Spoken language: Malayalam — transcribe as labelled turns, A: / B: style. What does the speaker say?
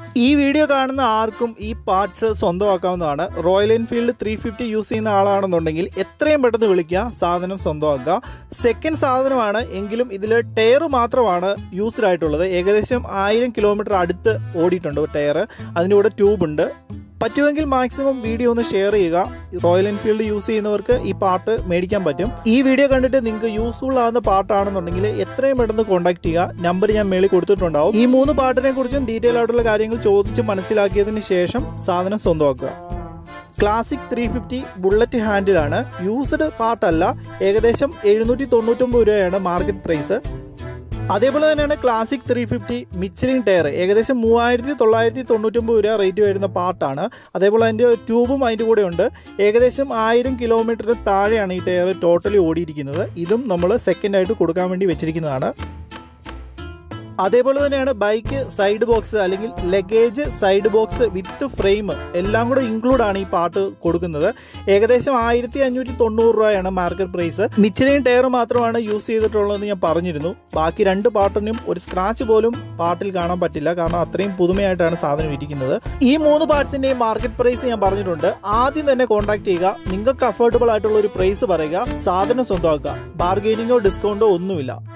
A: ഈ വീഡിയോ കാണുന്ന ആർക്കും ഈ പാർട്സ് സ്വന്തമാക്കാവുന്നതാണ് Royal Enfield three fifty use ചെയ്യുന്ന ആളാണെന്നുണ്ടെങ്കിൽ എത്രയും പെട്ടെന്ന് വിളിക്കുക സാധനം സ്വന്തമാക്കുക സെക്കൻഡ് സാധനമാണ് എങ്കിലും ഇതിൽ ടയർ മാത്രമാണ് യൂസ്ഡ് ആയിട്ടുള്ളത് ഏകദേശം ആയിരം കിലോമീറ്റർ അടുത്ത് ഓടിയിട്ടുണ്ട് ടയർ അതിൻ്റെ കൂടെ ട്യൂബ് ഉണ്ട് പറ്റുമെങ്കിൽ മാക്സിമം വീഡിയോ ഒന്ന് ഷെയർ ചെയ്യുക റോയൽ എൻഫീൽഡ് യൂസ് ചെയ്യുന്നവർക്ക് ഈ പാട്ട് മേടിക്കാൻ പറ്റും ഈ വീഡിയോ കണ്ടിട്ട് നിങ്ങൾക്ക് യൂസ്ഫുൾ ആവുന്ന പാട്ടാണെന്നുണ്ടെങ്കിൽ എത്രയും പെട്ടെന്ന് കോൺടാക്ട് ചെയ്യുക നമ്പർ ഞാൻ മേളിൽ കൊടുത്തിട്ടുണ്ടാവും ഈ മൂന്ന് പാട്ടിനെ കുറിച്ചും ഡീറ്റെയിൽ ആയിട്ടുള്ള കാര്യങ്ങൾ ചോദിച്ച് മനസ്സിലാക്കിയതിന് ശേഷം സാധനം സ്വന്തമാക്കുക ക്ലാസിക് ത്രീ ഫിഫ്റ്റി ബുള്ളറ്റ് ഹാൻഡിലാണ് യൂസ്ഡ് പാർട്ടല്ല ഏകദേശം എഴുന്നൂറ്റി തൊണ്ണൂറ്റൊമ്പത് രൂപയാണ് മാർക്കറ്റ് പ്രൈസ് അതേപോലെ തന്നെയാണ് classic three fifty Michelin tyre ഏകദേശം മൂവായിരത്തി തൊള്ളായിരത്തി തൊണ്ണൂറ്റൊമ്പത് രൂപ റേറ്റ് വരുന്ന പാർട്ടാണ് അതേപോലെ അതിൻ്റെ ട്യൂബും അതിൻ്റെ കൂടെ ഉണ്ട് ഏകദേശം ആയിരം കിലോമീറ്ററിന് താഴെയാണ് ഈ ടയർ ടോട്ടലി ഓടിയിരിക്കുന്നത് ഇതും നമ്മൾ സെക്കൻഡായിട്ട് കൊടുക്കാൻ വേണ്ടി വെച്ചിരിക്കുന്നതാണ് അതേപോലെ തന്നെയാണ് ബൈക്ക് സൈഡ് ബോക്സ് അല്ലെങ്കിൽ luggage side box with frame എല്ലാം കൂടെ ഇൻക്ലൂഡ് ആണ് ഈ പാട്ട് കൊടുക്കുന്നത് ഏകദേശം ആയിരത്തി അഞ്ഞൂറ്റി തൊണ്ണൂറ് രൂപയാണ് മാർക്കറ്റ് പ്രൈസ് മിച്ചലിൻ ടയർ മാത്രമാണ് യൂസ് ചെയ്തിട്ടുള്ളതെന്ന് ഞാൻ പറഞ്ഞിരുന്നു ബാക്കി രണ്ട് പാട്ടിനും ഒരു സ്ക്രാച്ച് പോലും പാട്ടിൽ കാണാൻ പറ്റില്ല കാരണം അത്രയും പുതുമയായിട്ടാണ് സാധനം ഇരിക്കുന്നത് ഈ മൂന്ന് പാർട്സിന്റെയും മാർക്കറ്റ് പ്രൈസ് ഞാൻ പറഞ്ഞിട്ടുണ്ട് ആദ്യം തന്നെ കോൺടാക്ട് ചെയ്യുക നിങ്ങൾക്ക് അഫോർഡബിൾ ആയിട്ടുള്ള ഒരു പ്രൈസ് പറയുക സാധനം സ്വന്തമാക്കുക ബാർഗെയിനിങ്ങോ ഡിസ്കൗണ്ടോ ഒന്നുമില്ല